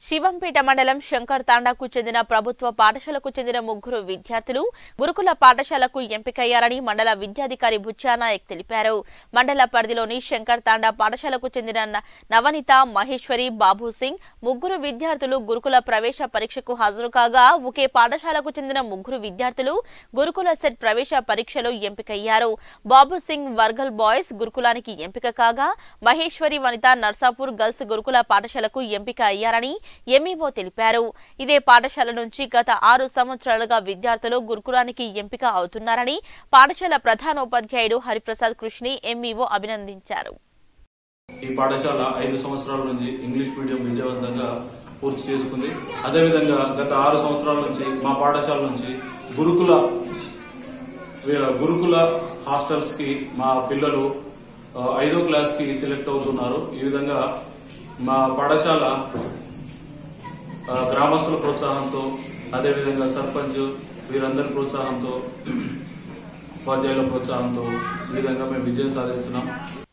శివంపేట మండలం శంకర్ తాండాకు చెందిన ప్రభుత్వ పాఠశాలకు చెందిన ముగ్గురు విద్యార్థులు గురుకుల పాఠశాలకు ఎంపికయ్యారని మండల విద్యాధికారి బుచ్చానాయక్ తెలిపారు మండల పరిధిలోని శంకర్ తాండా పాఠశాలకు చెందిన న- నవనీత మహేశ్వరి బాబు సింగ్ ముగ్గురు విద్యార్థులు గురుకుల ప్రవేశ పరీక్షకు హాజరు కాగా ఒకే పాఠశాలకు చెందిన ముగ్గురు విద్యార్థులు గురుకుల సెట్ ప్రవేశ పరీక్షలో ఎంపికయ్యారు బాబు సింగ్ వర్గల్ బాయ్స్ గురుకులానికి ఎంపిక కాగా మహేశ్వరి వనిత నర్సాపూర్ గర్ల్స్ గురుకుల పాఠశాలకు ఎంపిక అయ్యారని ఎంఈఓ తెలిపారు ఇదే పాఠశాల నుంచి గత ఆరు సంవత్సరాలుగా విద్యార్థులు గురుకులానికి ఎంపిక అవుతున్నారని పాఠశాల ప్రధానోపాధ్యాయుడు హరిప్రసాద్ కృష్ణి ఎంఈఓ అభినందించారు ఈ పాఠశాల ఐదు సంవత్సరాల నుంచి ఇంగ్లీష్ మీడియం విజయవంతంగా పూర్తి చేసుకుంది అదేవిధంగా గత ఆరు సంవత్సరాల నుంచి మా పాఠశాల నుంచి గురుకుల వి- గురుకుల హాస్టల్స్ కి మా పిల్లలు ఆ, ఐదో క్లాస్ కి సెలెక్ట్ అవుతున్నారు ఈ విధంగా మా పాఠశాల ఆ, గ్రామస్తుల ప్రోత్సాహంతో అదేవిధంగా సర్పంచ్ వీరందరి ప్రోత్సాహంతో ఉపాధ్యాయుల ప్రోత్సాహంతో ఈ విధంగా మేము విజయం సాధిస్తున్నాం